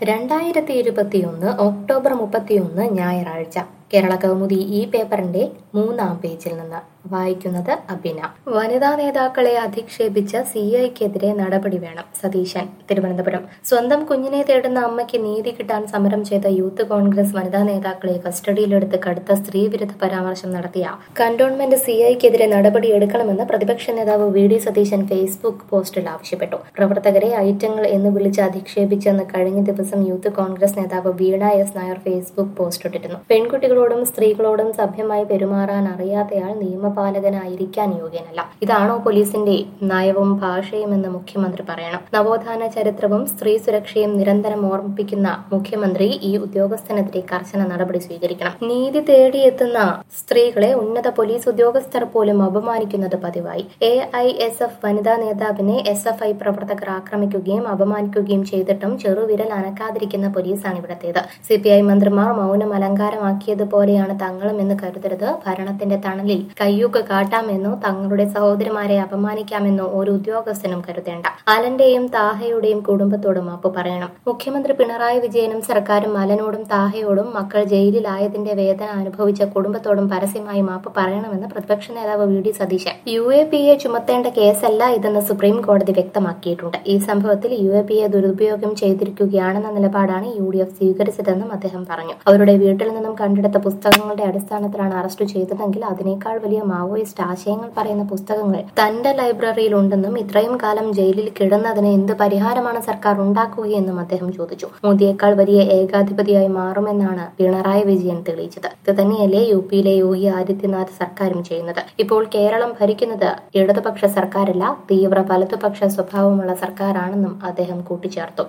രണ്ടായിരത്തി ഇരുപത്തിയൊന്ന് ഒക്ടോബർ മുപ്പത്തിയൊന്ന് ഞായറാഴ്ച കേരള കൗമുദി ഈ പേപ്പറിന്റെ മൂന്നാം പേജിൽ നിന്ന് വായിക്കുന്നത് അബിന വനിതാ നേതാക്കളെ അധിക്ഷേപിച്ച സി ഐക്കെതിരെ നടപടി വേണം സതീശൻ തിരുവനന്തപുരം സ്വന്തം കുഞ്ഞിനെ തേടുന്ന അമ്മയ്ക്ക് നീതി കിട്ടാൻ സമരം ചെയ്ത യൂത്ത് കോൺഗ്രസ് വനിതാ നേതാക്കളെ കസ്റ്റഡിയിലെടുത്ത് കടുത്ത സ്ത്രീവിരുദ്ധ പരാമർശം നടത്തിയ കന്റോൺമെന്റ് സി ഐക്കെതിരെ നടപടിയെടുക്കണമെന്ന് പ്രതിപക്ഷ നേതാവ് വി ഡി സതീശൻ ഫേസ്ബുക്ക് പോസ്റ്റിൽ ആവശ്യപ്പെട്ടു പ്രവർത്തകരെ ഐറ്റങ്ങൾ എന്ന് വിളിച്ച് അധിക്ഷേപിച്ചെന്ന് കഴിഞ്ഞ ദിവസം യൂത്ത് കോൺഗ്രസ് നേതാവ് Veena S Nair Facebook post ഇട്ടിരുന്നു പെൺകുട്ടികളോടും സ്ത്രീകളോടും സഭ്യമായി പെരുമാറാൻ അറിയാത്തയാൾ നിയമപാലകനായിരിക്കാൻ യോഗ്യനല്ല ഇതാണോ പോലീസിന്റെ നയവും ഭാഷയും എന്ന് മുഖ്യമന്ത്രി പറയണം നവോത്ഥാന ചരിത്രവും സ്ത്രീ സുരക്ഷയും നിരന്തരം ഓർമ്മിപ്പിക്കുന്ന മുഖ്യമന്ത്രി ഈ ഉദ്യോഗസ്ഥനെതിരെ കർശന നടപടി സ്വീകരിക്കണം നീതി തേടിയെത്തുന്ന സ്ത്രീകളെ ഉന്നത പോലീസ് ഉദ്യോഗസ്ഥർ പോലും അപമാനിക്കുന്നത് പതിവായി എ ഐ എസ് എഫ് വനിതാ നേതാവിനെ എസ് എഫ് ഐ പ്രവർത്തകർ ആക്രമിക്കുകയും അപമാനിക്കുകയും ചെയ്തിട്ടും ചെറുവിരൽ അനക്കാതിരിക്കുന്ന പോലീസാണ് ഇവിടത്തേത് സി പി ഐ മന്ത്രിമാർ മൗനം അലങ്കാരമാക്കിയതുപോലെയാണ് തങ്ങളും എന്ന് കരുതരുത് ഭരണത്തിന്റെ തണലിൽ കയ്യൂക്ക് കാട്ടാമെന്നോ തങ്ങളുടെ സഹോദരിമാരെ അപമാനിക്കാമെന്നോ ഒരു ഉദ്യോഗസ്ഥനും കരുതേണ്ട അലന്റെയും താഹയുടെയും കുടുംബത്തോട് മാപ്പ് പറയണം മുഖ്യമന്ത്രി പിണറായി വിജയനും സർക്കാരും അലനോടും താഹയോടും മക്കൾ ജയിലിലായതിന്റെ വേദന അനുഭവിച്ച കുടുംബത്തോടും പരസ്യമായി മാപ്പ് പറയണമെന്ന് പ്രതിപക്ഷ നേതാവ് V D Satheesan U A P A ചുമത്തേണ്ട കേസല്ല ഇതെന്ന് സുപ്രീം കോടതി വ്യക്തമാക്കിയിട്ടുണ്ട് ഈ സംഭവത്തിൽ യു എ പി എ ദുരുപയോഗം ചെയ്തിരിക്കുകയാണെന്ന നിലപാടാണ് യു ഡി എഫ് സ്വീകരിച്ചതെന്നും അദ്ദേഹം പറഞ്ഞു അവരുടെ വീട്ടിൽ നിന്നും കണ്ടെടുത്ത പുസ്തകങ്ങളുടെ അടിസ്ഥാനത്തിലാണ് അറസ്റ്റ് ചെയ്തതെങ്കിൽ അതിനേക്കാൾ വലിയ മാവോയിസ്റ്റ് ആശയങ്ങൾ പറയുന്ന പുസ്തകങ്ങൾ തന്റെ ലൈബ്രറിയിൽ ഉണ്ടെന്നും ഇത്രയും കാലം ജയിലിൽ കിടന്നതിന് എന്ത് പരിഹാരമാണ് സർക്കാർ ഉണ്ടാക്കുകയെന്നും അദ്ദേഹം ചോദിച്ചു മോദിയേക്കാൾ വലിയ ഏകാധിപതിയായി മാറുമെന്നാണ് പിണറായി വിജയൻ തെളിയിച്ചത് ഇത് തന്നെയല്ലേ യു പിയിലെ യോഗി ആദിത്യനാഥ് സർക്കാരും ചെയ്യുന്നത് ഇപ്പോൾ കേരളം ഭരിക്കുന്നത് ഇടതുപക്ഷ സർക്കാരല്ല തീവ്ര വലതുപക്ഷ സ്വഭാവമുള്ള സർക്കാരാണെന്നും അദ്ദേഹം കൂട്ടിച്ചേർത്തു